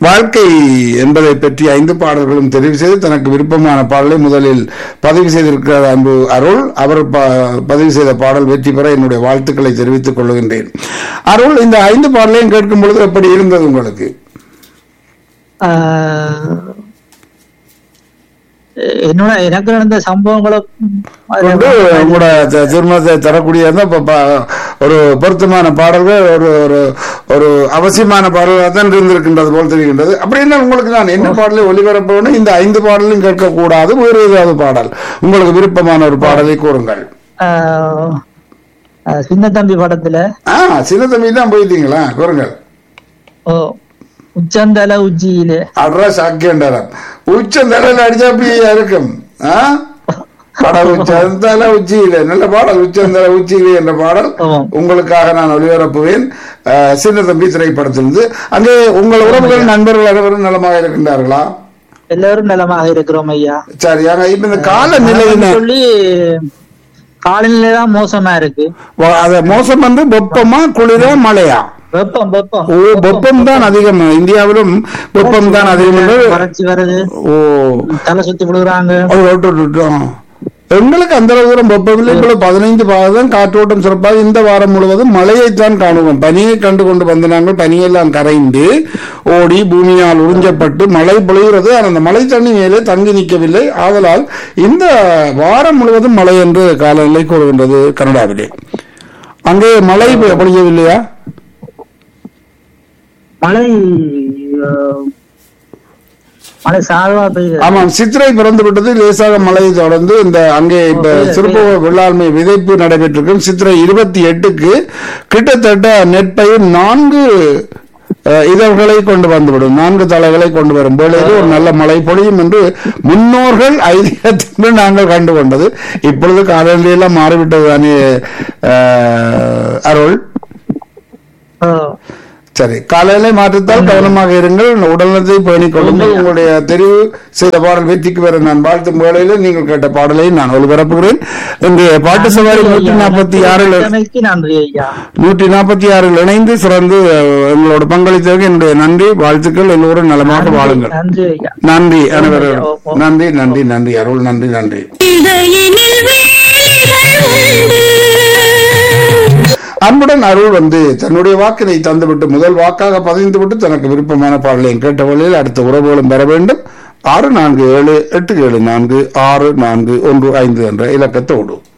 வாழ்க்கை என்பதை பற்றி ஐந்து பாடல்களும் தெரிவு செய்து தனக்கு விருப்பமான பாடலை முதலில் பதிவு செய்திருக்கிறார் அன்பு அருள் அவர் ப- பதிவு செய்த பாடல் வெற்றி பெற என்னுடைய வாழ்த்துக்களை தெரிவித்துக் கொள்கின்றேன் அருள் இந்த ஐந்து பாடலையும் கேட்கும் பொழுது எப்படி இருந்தது உங்களுக்கு ஆஹ் என்னோட எனக்கு நடந்த சம்பவங்களை வந்து உங்களோட த- திருமணத்தை தரக்கூடிய அந்த ப- ப- ஒரு பொருத்தமான பாடல்கள் ஒரு ஒரு ஒரு அவசியமான பாடலாக தான் இருந்திருக்கின்றது போல் தெரிகின்றது அப்படி என்ன உங்களுக்கு நான் என்ன பாடலை ஒளிபரப்பணும் இந்த ஐந்து பாடலையும் கேட்கக்கூடாது வேறு ஏதாவது பாடல் உங்களுக்கு விருப்பமான ஒரு பாடலை கூறுங்கள் ஆஹ் ஆஹ் சின்ன தம்பி படத்துல ஆ சின்ன தம்பி தான் போயிட்டீங்களா கூறுங்கள் ஓ உச்சந்தல உச்சியிலே அட்ரா சாக்கியண்டாரம் உச்சம் தலையில அடிச்சா அப்படியே இருக்கும் ஆ பாடல் உச்சந்தல உச்சியில நல்ல பாடல் உச்சந்தல உச்சியிலே என்ற பாடல் ஆமாம். உங்களுக்காக நான் ஒளிபரப்புவேன் அஹ், சின்ன தம்பி திரைப்படத்திலிருந்து அங்கே உங்கள் உறவுகள் நண்பர்கள் அனைவரும் நலமாக இருக்கின்றார்களா எல்லாரும் நலமாக இருக்கிறோம் ஐயா சரி ஆனா இப்ப இந்த காலநிலையின சொல்லி காலநிலை தான் மோசமா இருக்கு வ- அத மோசம் வந்து வெப்பமா குளிரா மழையா வெப்பம் வெப்பம் ஓ வெப்பம் தான் அதிகம் இந்தியாவிலும் வெப்பம் தான் அதிகம் என்று வறட்சி வருது ஓ தலை சுத்தி விழுகுறாங்க அது விட்டுட்டோம் எங்களுக்கு அந்த அளவு தூரம் வெப்பமில்லை இப்பொழுது பதினைந்து பாதம் காற்றோட்டம் சிறப்பாக இந்த வாரம் முழுவதும் மழையைத்தான் காணுவோம் பனியை கண்டு கொண்டு வந்த நாங்கள் பனியெல்லாம் கரைந்து ஓடி பூமியால் உறிஞ்சப்பட்டு மழை பொழிகிறது ஆனால் அந்த மழை தண்ணி மேலே தங்கி நிற்கவில்லை ஆதலால் இந்த வாரம் முழுவதும் மழை என்று காலநிலை கூறுகின்றது கனடாவிலே அங்கே மழை பொழியவில்லையா மழை அஹ், மழை சாதவா பெய்யுது ஆமாம் சித்திரை பிறந்து விட்டது லேசாக மழை தொடர்ந்து இந்த அங்கே இப்ப சிறப்பு வெள்ளாண்மை விதைப்பு நடைபெற்றிருக்கும் சித்திரை இருபத்தி எட்டுக்கு கிட்டத்தட்ட நெற்பயிர் நான்கு அஹ், இதழ்களை கொண்டு வந்துவிடும் நான்கு தலைகளை கொண்டு வரும் வேளையில் ஒரு நல்ல மழை பொழியும் என்று முன்னோர்கள் ஐதீகத்திற்கு நாங்கள் கண்டு கொண்டது இப்பொழுது காலநிலையெல்லாம் மாறிவிட்டது தானே அஹ், அருள் அஹ், சரி காலையில மாற்றத்தால் கவனமாக இருங்கள் உடல்நலத்தை பேணிக் கொள்ளுங்கள் உங்களுடைய தெரிவு செய்த பாடல் வெற்றிக்கு வர நான் வாழ்த்தும் வேளையில நீங்கள் கேட்ட பாடலை நான் ஒளிபரப்புகிறேன் இன்றைய பாட்டு சவாரி நூற்றி நாற்பத்தி ஆறில் இறைவனுக்கு நன்றி ஐயா நூற்றி நாற்பத்தி ஆறில் இணைந்து சிறந்து அஹ், எங்களோட பங்களித்ததற்கு என்னுடைய நன்றி வாழ்த்துக்கள் எல்லோரும் நலமாக வாழுங்கள் நன்றி ஐயா நன்றி அனைவரும் நன்றி நன்றி நன்றி அருள் நன்றி நன்றி இதயினில் வேலிகள் உண்டு அன்புடன் அருள் வந்து தன்னுடைய வாக்கினை தந்துவிட்டு முதல் வாக்காக பதிந்துவிட்டு தனக்கு விருப்பமான பாடலையும் கேட்ட வழியில் அடுத்த உறவுகளும் பெற வேண்டும் ஆறு நான்கு ஏழு எட்டு ஏழு நான்கு ஆறு நான்கு ஒன்று ஐந்து என்ற இலக்கத்தோடு